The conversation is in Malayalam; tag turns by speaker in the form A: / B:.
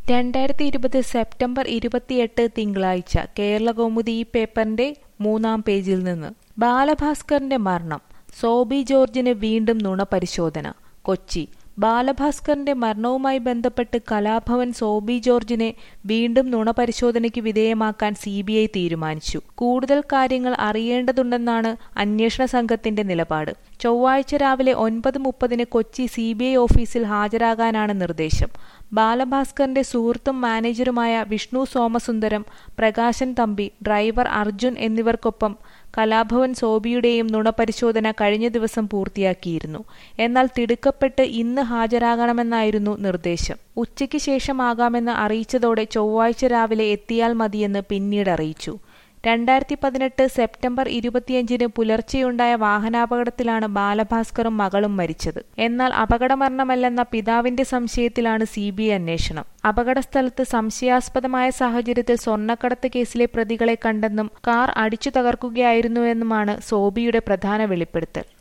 A: രണ്ടായിരത്തി ഇരുപത് സെപ്റ്റംബർ ഇരുപത്തിയെട്ട് തിങ്കളാഴ്ച കേരളകൗമുദി ഈ പേപ്പറിന്റെ മൂന്നാം പേജിൽ നിന്ന് ബാലഭാസ്കറിന്റെ മരണം സോബി ജോർജിന് വീണ്ടും നുണ പരിശോധന കൊച്ചി ബാലഭാസ്കറിന്റെ മരണവുമായി ബന്ധപ്പെട്ട് കലാഭവൻ സോബി ജോർജിനെ വീണ്ടും നുണ പരിശോധനയ്ക്ക് വിധേയമാക്കാൻ സി ബി ഐ തീരുമാനിച്ചു കൂടുതൽ കാര്യങ്ങൾ അറിയേണ്ടതുണ്ടെന്നാണ് അന്വേഷണ സംഘത്തിന്റെ നിലപാട് ചൊവ്വാഴ്ച രാവിലെ ഒൻപത് മുപ്പതിന് കൊച്ചി സി ബി ഐ ഓഫീസിൽ ഹാജരാകാനാണ് നിർദ്ദേശം ബാലഭാസ്കറിന്റെ സുഹൃത്തും മാനേജറുമായ വിഷ്ണു സോമസുന്ദരം പ്രകാശൻ തമ്പി ഡ്രൈവർ അർജുൻ എന്നിവർക്കൊപ്പം കലാഭവൻ സോബിയുടെയും നുണപരിശോധന കഴിഞ്ഞ ദിവസം പൂർത്തിയാക്കിയിരുന്നു എന്നാൽ തിടുക്കപ്പെട്ട് ഇന്ന് ഹാജരാകണമെന്നായിരുന്നു നിർദ്ദേശം ഉച്ചയ്ക്ക് ശേഷമാകാമെന്ന് അറിയിച്ചതോടെ ചൊവ്വാഴ്ച രാവിലെ എത്തിയാൽ മതിയെന്ന് പിന്നീട് അറിയിച്ചു രണ്ടായിരത്തി പതിനെട്ട് സെപ്റ്റംബർ ഇരുപത്തിയഞ്ചിന് പുലർച്ചെയുണ്ടായ വാഹനാപകടത്തിലാണ് ബാലഭാസ്കറും മകളും മരിച്ചത് എന്നാൽ അപകടമരണമല്ലെന്ന പിതാവിന്റെ സംശയത്തിലാണ് സി ബി ഐ അന്വേഷണം അപകടസ്ഥലത്ത് സംശയാസ്പദമായ സാഹചര്യത്തിൽ സ്വർണ്ണക്കടത്ത് കേസിലെ പ്രതികളെ കണ്ടെന്നും കാർ അടിച്ചു തകർക്കുകയായിരുന്നുവെന്നുമാണ് സോബിയുടെ പ്രധാന വെളിപ്പെടുത്തൽ